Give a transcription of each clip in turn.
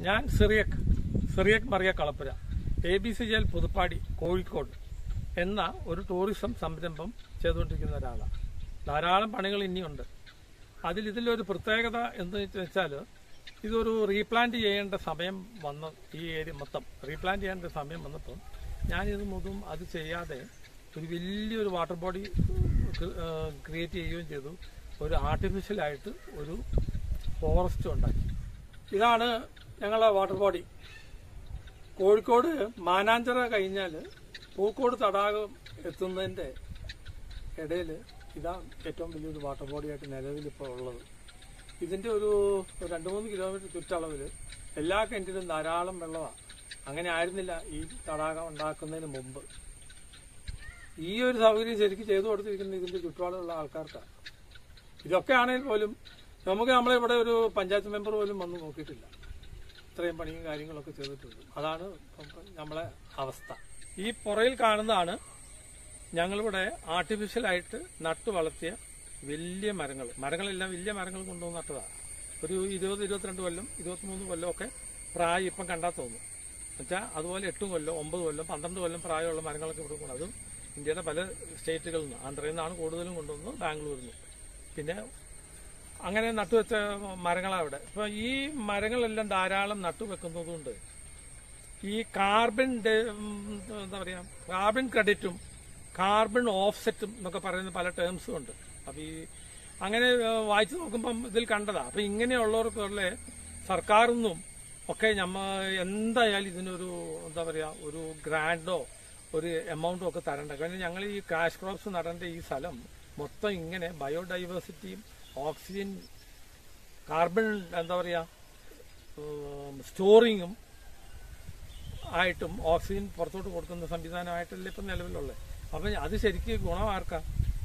ഞാൻ Cyriac Cyriac Maria Kalappura A B C ജെൽ പുതുപ്പാടി കോഴിക്കോട് എന്ന ഒരു ടൂറിസം സംരംഭം ചെയ്തുകൊണ്ടിരിക്കുന്ന ഒരാളാണ് ധാരാളം പണികൾ ഇനിയുണ്ട് അതിൽ ഇതിലൊരു പ്രത്യേകത എന്ന് വെച്ചാൽ ഇതൊരു റീപ്ലാന്റ് ചെയ്യേണ്ട സമയം വന്ന ഈ ഏരിയ മൊത്തം റീപ്ലാന്റ് ചെയ്യേണ്ട സമയം വന്നപ്പോൾ ഞാനിത് മുതും അത് ചെയ്യാതെ ഒരു വലിയൊരു വാട്ടർ ബോഡി ക്രിയേറ്റ് ചെയ്യുകയും ചെയ്തു ഒരു ആർട്ടിഫിഷ്യലായിട്ട് ഒരു ഫോറസ്റ്റ് ഉണ്ടാക്കി ഇതാണ് ഞങ്ങളെ വാട്ടർ ബോഡി കോഴിക്കോട് മാനാഞ്ചിറ കഴിഞ്ഞാൽ പൂക്കോട് തടാകം എത്തുന്നതിൻ്റെ ഇടയിൽ ഇതാണ് ഏറ്റവും വലിയൊരു വാട്ടർ ബോഡിയായിട്ട് നിലവിൽ ഇപ്പോൾ ഉള്ളത് ഇതിൻ്റെ ഒരു രണ്ട് മൂന്ന് കിലോമീറ്റർ ചുറ്റളവിൽ എല്ലാ കിണറ്റിലും ധാരാളം വെള്ളമാണ് അങ്ങനെ ആയിരുന്നില്ല ഈ തടാകം ഉണ്ടാക്കുന്നതിന് മുമ്പ് ഈ ഒരു സൗകര്യം ശരിക്കും ചെയ്തു കൊടുത്തിരിക്കുന്നത് ഇതിൻ്റെ ചുറ്റുപാടുള്ള ആൾക്കാർക്കാണ് ഇതൊക്കെ ആണെങ്കിൽ പോലും നമുക്ക് നമ്മളിവിടെ ഒരു പഞ്ചായത്ത് മെമ്പർ പോലും വന്ന് നോക്കിയിട്ടില്ല ഇത്രയും പണിയും കാര്യങ്ങളൊക്കെ ചെയ്തിട്ടുണ്ട് അതാണ് ഇപ്പം നമ്മളെ അവസ്ഥ ഈ പുറയിൽ കാണുന്നതാണ് ഞങ്ങളിവിടെ ആർട്ടിഫിഷ്യലായിട്ട് നട്ടു വളർത്തിയ വലിയ മരങ്ങൾ മരങ്ങളെല്ലാം വലിയ മരങ്ങൾ കൊണ്ടുവന്ന് നട്ടതാണ് ഒരു ഇരുപത് ഇരുപത്തിരണ്ട് കൊല്ലം ഇരുപത്തിമൂന്ന് കൊല്ലമൊക്കെ പ്രായം ഇപ്പം കണ്ടാൽ തോന്നും എന്നുവെച്ചാൽ അതുപോലെ എട്ടും കൊല്ലം ഒമ്പത് കൊല്ലം പന്ത്രണ്ട് കൊല്ലം പ്രായമുള്ള മരങ്ങളൊക്കെ ഇവിടെ കൊണ്ട് അതും ഇന്ത്യയുടെ പല സ്റ്റേറ്റുകളിൽ നിന്ന് ആന്ധ്രയിൽ നിന്നാണ് കൂടുതലും കൊണ്ടുവന്നത് ബാംഗ്ലൂരിൽ നിന്ന് പിന്നെ അങ്ങനെ നട്ടുവെച്ച മരങ്ങളാണ് ഇവിടെ ഇപ്പൊ ഈ മരങ്ങളെല്ലാം ധാരാളം നട്ടുവെക്കുന്നതുകൊണ്ട് ഈ കാർബൺ ഡെ- ഉം, എന്താ പറയാ കാർബൺ ക്രെഡിറ്റും കാർബൺ ഓഫ്സെറ്റും എന്നൊക്കെ പറയുന്ന പല ടേംസും ഉണ്ട് അപ്പൊ ഈ അങ്ങനെ ഏഹ്, വായിച്ചു നോക്കുമ്പം ഇതിൽ കണ്ടതാ അപ്പൊ ഇങ്ങനെയുള്ളവർക്കുള്ള സർക്കാരിൽ നിന്നും ഒക്കെ നമ്മ എന്തായാലും ഇതിനൊരു എന്താ പറയാ ഒരു ഗ്രാൻഡോ ഒരു എമൗണ്ടോ ഒക്കെ തരണ്ട കാരണം ഞങ്ങൾ ഈ കാഷ് ക്രോപ്സ് നടേണ്ട ഈ സ്ഥലം മൊത്തം ഇങ്ങനെ ബയോഡൈവേഴ്സിറ്റിയും ഓക്സിജൻ കാർബൺ എന്താ പറയാ സ്റ്റോറിങ്ങും ആയിട്ടും ഓക്സിജൻ പുറത്തോട്ട് കൊടുക്കുന്ന സംവിധാനമായിട്ടല്ലേ ഇപ്പം നിലവിലുള്ളത് അപ്പം അത് ശരിക്ക് ഗുണമാർക്കാ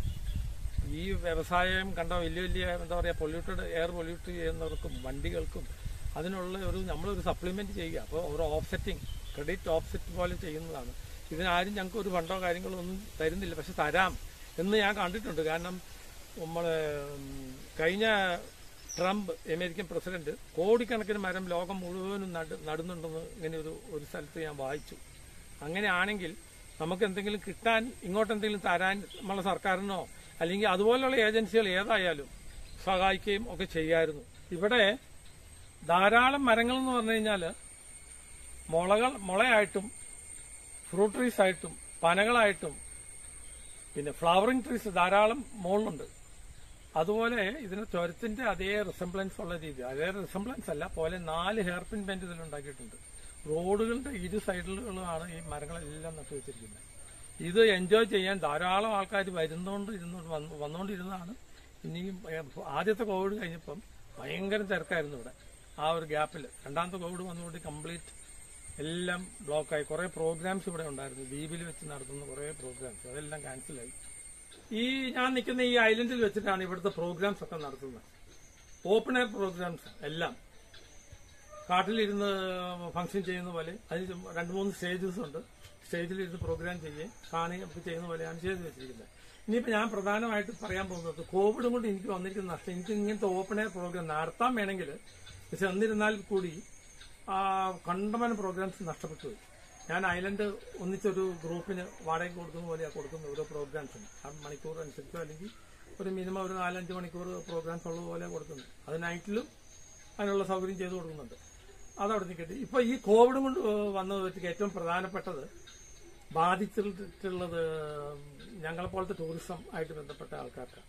ഈ വ്യവസായം കണ്ട വലിയ വലിയ എന്താ പറയുക പൊല്യൂട്ടഡ് എയർ പൊല്യൂട്ട് ചെയ്യുന്നവർക്കും വണ്ടികൾക്കും അതിനുള്ള ഒരു നമ്മളൊരു സപ്ലിമെന്റ് ചെയ്യുക അപ്പോൾ ഒരു ഓഫ്സെറ്റിംഗ് ക്രെഡിറ്റ് ഓഫ്സെറ്റ് പോലെ ചെയ്യുന്നതാണ് ഇതിനാരും ഞങ്ങൾക്ക് ഒരു ഫണ്ടോ കാര്യങ്ങളോ ഒന്നും തരുന്നില്ല പക്ഷെ തരാം എന്ന് ഞാൻ കണ്ടിട്ടുണ്ട് കാരണം നമ്മൾ കഴിഞ്ഞ ട്രംപ് അമേരിക്കൻ പ്രസിഡന്റ് കോടിക്കണക്കിന് മരം ലോകം മുഴുവനും നട് നടുന്നുണ്ടെന്ന് ഇങ്ങനെ ഒരു ഒരു സ്ഥലത്ത് ഞാൻ വായിച്ചു അങ്ങനെയാണെങ്കിൽ നമുക്ക് എന്തെങ്കിലും കിട്ടാൻ ഇങ്ങോട്ട് എന്തെങ്കിലും തരാൻ നമ്മളെ സർക്കാരിനോ അല്ലെങ്കിൽ അതുപോലുള്ള ഏജൻസികൾ ഏതായാലും സഹായിക്കുകയും ഒക്കെ ചെയ്യായിരുന്നു ഇവിടെ ധാരാളം മരങ്ങൾ എന്ന് പറഞ്ഞു കഴിഞ്ഞാൽ മുളകൾ മുളയായിട്ടും ഫ്രൂട്ട് ട്രീസ് ആയിട്ടും പനകളായിട്ടും പിന്നെ ഫ്ലവറിംഗ് ട്രീസ് ധാരാളം മുകളിലുണ്ട് അതുപോലെ ഇതിന് ചുരത്തിന്റെ അതേ റിസംബ്ലൻസ് ഉള്ള രീതി അതേ റിസംബ്ലൻസ് അല്ല പോലെ നാല് ഹെയർപിൻ ബെൻഡ് ഇതിൽ ഉണ്ടാക്കിയിട്ടുണ്ട് റോഡുകളുടെ ഇരു സൈഡിലുകളാണ് ഈ മരങ്ങളെല്ലാം നട്ടു വെച്ചിരിക്കുന്നത് ഇത് എൻജോയ് ചെയ്യാൻ ധാരാളം ആൾക്കാർ വരുന്നോണ്ട് ഇരുന്നോണ്ട് വന്ന് വന്നുകൊണ്ടിരുന്നതാണ് ഇനിയും ഏ, ആദ്യത്തെ കോവിഡ് കഴിഞ്ഞപ്പം ഭയങ്കര തിരക്കായിരുന്നു ഇവിടെ ആ ഒരു ഗ്യാപ്പിൽ രണ്ടാമത്തെ കോവിഡ് വന്നുകൊണ്ട് കംപ്ലീറ്റ് എല്ലാം ബ്ലോക്കായി കുറെ പ്രോഗ്രാംസ് ഇവിടെ ഉണ്ടായിരുന്നു ദ്വീപിൽ വെച്ച് നടത്തുന്ന കുറെ പ്രോഗ്രാംസ് അതെല്ലാം ക്യാൻസലായി ഈ ഞാൻ നിൽക്കുന്ന ഈ ഐലൻഡിൽ വെച്ചിട്ടാണ് ഇവിടുത്തെ പ്രോഗ്രാംസ് ഒക്കെ നടത്തുന്നത് ഓപ്പൺ എയർ പ്രോഗ്രാംസ് എല്ലാം കാട്ടിലിരുന്ന് ഫംഗ്ഷൻ ചെയ്യുന്ന പോലെ അതിന് രണ്ട് മൂന്ന് സ്റ്റേജസ് ഉണ്ട് സ്റ്റേജിലിരുന്ന് പ്രോഗ്രാം ചെയ്യുകയും കാണുകയും ഒക്കെ ചെയ്യുന്ന പോലെയാണ് ചെയ്തു വെച്ചിരിക്കുന്നത് ഇനിയിപ്പോൾ ഞാൻ പ്രധാനമായിട്ട് പറയാൻ പോകുന്നത് കോവിഡ് കൊണ്ട് എനിക്ക് വന്നിരിക്കുന്ന നഷ്ടം എനിക്ക് ഇങ്ങനത്തെ ഓപ്പൺ എയർ പ്രോഗ്രാം നടത്താൻ വേണമെങ്കിൽ പക്ഷെ എന്നിരുന്നാൽ കൂടി ആ കണ്ടമാനം പ്രോഗ്രാംസ് നഷ്ടപ്പെട്ടു പോയി ഞാൻ ഐലൻഡ് ഒന്നിച്ചൊരു ഗ്രൂപ്പിന് വാടക കൊടുക്കുന്ന പോലെയാണ് കൊടുക്കുന്നത് ഓരോ പ്രോഗ്രാംസിന് ആ മണിക്കൂർ അനുസരിച്ചോ അല്ലെങ്കിൽ ഒരു മിനിമം ഒരു നാലഞ്ച് മണിക്കൂർ പ്രോഗ്രാംസ് ഉള്ളത് പോലെ കൊടുക്കുന്നത് അത് നൈറ്റിലും അതിനുള്ള സൗകര്യം ചെയ്തു കൊടുക്കുന്നുണ്ട് അതവിടെ നിൽക്കട്ടെ ഇപ്പൊ ഈ കോവിഡ് കൊണ്ട് വന്നത് വെച്ച് ഏറ്റവും പ്രധാനപ്പെട്ടത് ബാധിച്ചിട്ടുള്ളത് ഞങ്ങളെ പോലത്തെ ടൂറിസം ആയിട്ട് ബന്ധപ്പെട്ട ആൾക്കാർക്ക്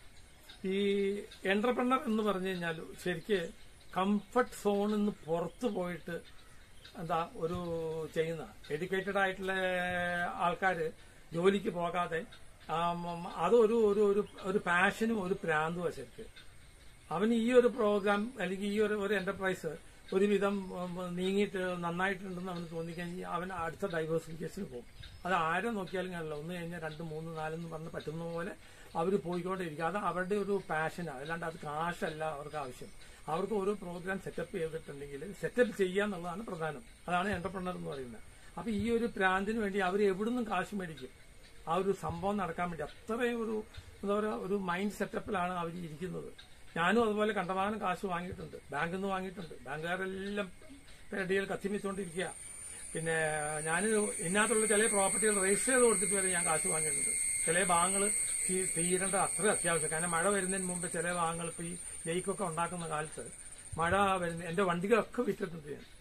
ഈ എന്റർപ്രണർ എന്ന് പറഞ്ഞു കഴിഞ്ഞാൽ ശരിക്ക് കംഫർട്ട് സോണിൽ നിന്ന് പുറത്തു പോയിട്ട് എന്താ ഒരു ചെയ്യുന്ന എഡ്യൂക്കേറ്റഡ് ആയിട്ടുള്ള ആൾക്കാർ ജോലിക്ക് പോകാതെ ആം, അതൊരു ഒരു ഒരു ഒരു പാഷനും ഒരു പ്രാന്തുമാണ് ശരിക്ക് അവന് ഈ ഒരു പ്രോഗ്രാം അല്ലെങ്കിൽ ഈ ഒരു ഒരു എന്റർപ്രൈസ് ഒരുവിധം ഉം, നീങ്ങിയിട്ട് നന്നായിട്ടുണ്ടെന്ന് അവന് തോന്നിക്കഴിഞ്ഞാൽ അവൻ അടുത്ത ഡൈവേഴ്സിഫിക്കേഷന് പോകും അത് ആരെ നോക്കിയാലും കാണില്ല ഒന്ന് കഴിഞ്ഞാൽ രണ്ട് മൂന്ന് നാലെന്ന് പറഞ്ഞ് പറ്റുന്ന പോലെ അവർ പോയിക്കൊണ്ടേയിരിക്കും അത് അവരുടെ ഒരു പാഷനാണ് അല്ലാണ്ട് അത് കാശല്ല അവർക്ക് ആവശ്യം അവർക്ക് ഓരോ പ്രോഗ്രാം സെറ്റപ്പ് ചെയ്തിട്ടുണ്ടെങ്കിൽ സെറ്റപ്പ് ചെയ്യുക എന്നുള്ളതാണ് പ്രധാനം അതാണ് എന്റർപ്രണർ എന്ന് പറയുന്നത് അപ്പൊ ഈ ഒരു പ്രാന്തിന് വേണ്ടി അവർ എവിടുന്നും കാശ് മേടിക്കും ആ ഒരു സംഭവം നടക്കാൻ വേണ്ടി അത്രയും ഒരു എന്താ പറയുക ഒരു മൈൻഡ് സെറ്റപ്പിലാണ് അവർ ഇരിക്കുന്നത് ഞാനും അതുപോലെ കണ്ടമാനം കാശ് വാങ്ങിയിട്ടുണ്ട് ബാങ്കിൽ നിന്ന് വാങ്ങിയിട്ടുണ്ട് ബാങ്കുകാരെല്ലാം പേടിയിൽ കത്തിമിച്ചുകൊണ്ടിരിക്കുക പിന്നെ ഞാൻ ഇതിനകത്തുള്ള ചില പ്രോപ്പർട്ടികൾ രജിസ്റ്റർ ചെയ്ത് കൊടുത്തിട്ട് വരെ ഞാൻ കാശ് വാങ്ങിയിട്ടുണ്ട് ചില ഭാഗങ്ങൾ തീരേണ്ട അത്ര അത്യാവശ്യം കാരണം മഴ വരുന്നതിന് മുമ്പ് ചില ഭാഗങ്ങൾ ഇപ്പൊ ഈ ലേക്കൊക്കെ ഉണ്ടാക്കുന്ന കാലത്ത് മഴ വരുന്ന എന്റെ വണ്ടികളൊക്കെ വിറ്റിട്ടുണ്ട് ഞാൻ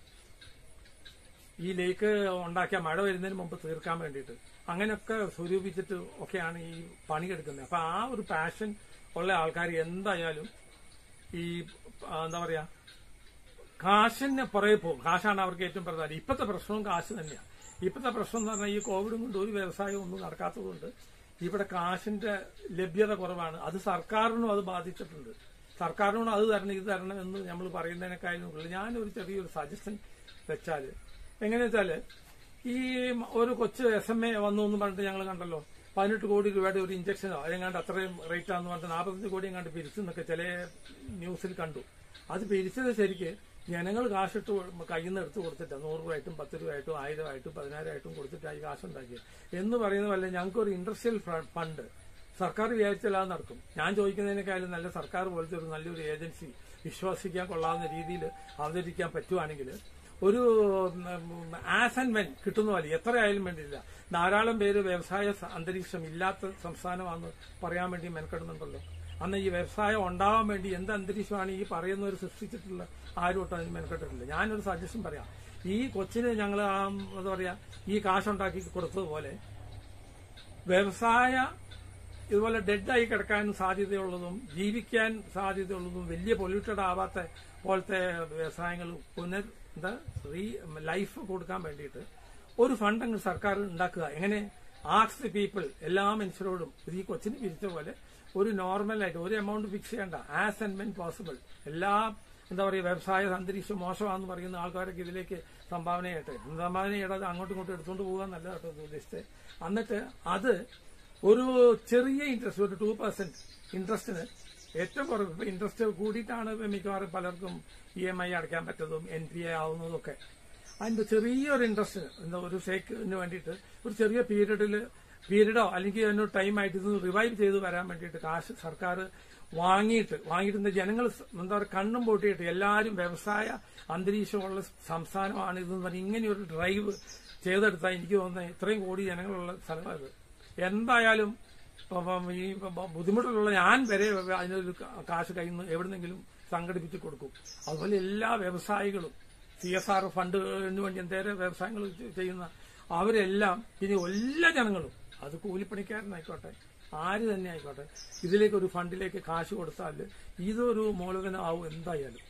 ഈ ലേക്ക് ഉണ്ടാക്കിയ മഴ വരുന്നതിന് മുമ്പ് തീർക്കാൻ വേണ്ടിയിട്ട് അങ്ങനെയൊക്കെ സ്വരൂപിച്ചിട്ട് ഒക്കെയാണ് ഈ പണിയെടുക്കുന്നത് അപ്പൊ ആ ഒരു പാഷൻ ഉള്ള ആൾക്കാർ എന്തായാലും ഈ ആ, എന്താ പറയാ കാശിന് പുറകെ പോകും കാശാണ് അവർക്ക് ഏറ്റവും പ്രധാനം ഇപ്പോഴത്തെ പ്രശ്നവും കാശ് തന്നെയാണ് ഇപ്പോഴത്തെ പ്രശ്നം എന്ന് പറഞ്ഞാൽ ഈ കോവിഡും കൊണ്ട് ഒരു വ്യവസായം ഒന്നും നടക്കാത്തതുകൊണ്ട് ഇവിടെ കാശിന്റെ ലഭ്യത കുറവാണ് അത് സർക്കാരിനും അത് ബാധിച്ചിട്ടുണ്ട് സർക്കാരിനോട് അത് തരണം ഇത് തരണം എന്ന് നമ്മൾ പറയുന്നതിനേക്കാളും കൂടുതൽ ഞാനൊരു ചെറിയൊരു സജഷൻ വെച്ചാല് എങ്ങനെയാ വെച്ചാല് ഈ ഒരു കൊച്ചു എസ് എം എ വന്നു എന്ന് പറഞ്ഞിട്ട് ഞങ്ങൾ കണ്ടല്ലോ പതിനെട്ട് കോടി രൂപയുടെ ഒരു ഇഞ്ചക്ഷനോ അതെങ്ങാണ്ട് അത്രയും റേറ്റ് ആണെന്ന് പറഞ്ഞിട്ട് നാൽപ്പത്തഞ്ച് കോടി എങ്ങാണ്ട് പിരിച്ചെന്നൊക്കെ ചില ന്യൂസിൽ കണ്ടു അത് പിരിച്ചത് ശരിക്ക് ജനങ്ങൾ കാശിട്ട് കയ്യിൽ നിന്ന് എടുത്ത് കൊടുത്തിട്ട് നൂറ് രൂപയായിട്ടും പത്ത് രൂപയായിട്ടും ആയിരമായിട്ടും പതിനായിരമായിട്ടും കൊടുത്തിട്ടായി കാശുണ്ടാക്കിയത് എന്ന് പറയുന്ന പോലെ ഞങ്ങൾക്കൊരു ഇൻഡസ്ട്രിയൽ ഫണ്ട് സർക്കാർ വിചാരിച്ചാൽ അത് നടക്കും ഞാൻ ചോദിക്കുന്നതിനേക്കാളും നല്ല സർക്കാർ പോലത്തെ ഒരു നല്ലൊരു ഏജൻസി വിശ്വസിക്കാൻ കൊള്ളാവുന്ന രീതിയിൽ അവതരിക്കാൻ പറ്റുവാണെങ്കിൽ ഒരു ആസ് ആൻഡ് വെൻ കിട്ടുന്ന പോലെ എത്ര ആയാലും വേണ്ടിയില്ല ധാരാളം പേര് വ്യവസായ സ- അന്തരീക്ഷം ഇല്ലാത്ത സംസ്ഥാനമാണെന്ന് പറയാൻ വേണ്ടി മെനക്കെടുന്നുണ്ടല്ലോ അന്ന് ഈ വ്യവസായം ഉണ്ടാവാൻ വേണ്ടി എന്ത് അന്തരീക്ഷമാണ് ഈ പറയുന്നവർ സൃഷ്ടിച്ചിട്ടുള്ള ആരും ഒട്ടും അതിന് മെനക്കെട്ടിട്ടില്ല ഞാനൊരു സജഷൻ പറയാം ഈ കൊച്ചിന് ഞങ്ങൾ ആ എന്താ പറയാ ഈ കാശുണ്ടാക്കി കൊടുത്തതുപോലെ വ്യവസായ ഇതുപോലെ ഡെഡായി കിടക്കാൻ സാധ്യതയുള്ളതും ജീവിക്കാൻ സാധ്യതയുള്ളതും വലിയ പൊല്യൂട്ടഡ് ആവാത്ത പോലത്തെ വ്യവസായങ്ങൾ പുനർ എന്താ റീ ലൈഫ് കൊടുക്കാൻ വേണ്ടിയിട്ട് ഒരു ഫണ്ട് അങ്ങ് സർക്കാർ ഉണ്ടാക്കുക എങ്ങനെ ആക്സ് ദി പീപ്പിൾ എല്ലാ മനുഷ്യരോടും ഇത് ഈ കൊച്ചിന് പിരിച്ച പോലെ ഒരു നോർമലായിട്ട് ഒരു എമൗണ്ട് ഫിക്സ് ചെയ്യേണ്ട ആസ് ആൻഡ് വെൻ പോസിബിൾ എല്ലാ എന്താ പറയുക വ്യവസായ അന്തരീക്ഷം മോശമാണെന്ന് പറയുന്ന ആൾക്കാരൊക്കെ ഇതിലേക്ക് സംഭാവന ചെയ്യട്ടെ സംഭാവന ചെയ്യടാതെ അങ്ങോട്ടും ഇങ്ങോട്ടും എടുത്തുകൊണ്ട് പോകാൻ നല്ല കേട്ടോ ഇത് ഉദ്ദേശിച്ചത് എന്നിട്ട് അത് ഒരു ചെറിയ ഇൻട്രസ്റ്റ് ഒരു ടു പെർസെന്റ് ഇൻട്രസ്റ്റിന് ഏറ്റവും കുറവ് ഇപ്പൊ ഇൻട്രസ്റ്റ് കൂടിയിട്ടാണ് ഇപ്പൊ മിക്കവാറും പലർക്കും ഇ എം ഐ അടയ്ക്കാൻ പറ്റതും എൻ പി എ ആവുന്നതും ഒക്കെ അതിന്റെ ചെറിയൊരു ഇൻട്രസ്റ്റിന് എന്താ ഒരു ഷേക്കിന് വേണ്ടിയിട്ട് ഒരു ചെറിയ പീരീഡിൽ പീരീഡോ അല്ലെങ്കിൽ അതിനൊരു ടൈമായിട്ട് ഇത് റിവൈവ് ചെയ്ത് വരാൻ വേണ്ടിയിട്ട് കാശ് സർക്കാർ വാങ്ങിയിട്ട് വാങ്ങിയിട്ട് എന്താ ജനങ്ങൾ സ് എന്താ പറയുക കണ്ണും പൊട്ടിയിട്ട് എല്ലാവരും വ്യവസായ അന്തരീക്ഷമുള്ള സംസ്ഥാനമാണ് ഇതെന്ന് പറഞ്ഞ് ഇങ്ങനെ ഒരു ഡ്രൈവ് ചെയ്തെടുത്താൽ എനിക്ക് തോന്നുന്നത് ഇത്രയും കോടി ജനങ്ങളുള്ള സ്ഥലമായത് എന്തായാലും അപ്പം ഈ ബുദ്ധിമുട്ടിലുള്ള ഞാൻ വരെ അതിനൊരു കാശ് കയ്യിൽ നിന്ന് എവിടുന്നെങ്കിലും സംഘടിപ്പിച്ച് കൊടുക്കും അതുപോലെ എല്ലാ വ്യവസായികളും സി എസ് ആർ ഫണ്ടിന് വേണ്ടി എന്തേരെ വ്യവസായങ്ങൾ ചെയ്യുന്ന അവരെല്ലാം ഇനി എല്ലാ ജനങ്ങളും അത് കൂലിപ്പണിക്കാരനായിക്കോട്ടെ ആര് തന്നെ ആയിക്കോട്ടെ ഇതിലേക്ക് ഒരു ഫണ്ടിലേക്ക് കാശ് കൊടുത്താൽ ഇതൊരു മൂലധനമാവും എന്തായാലും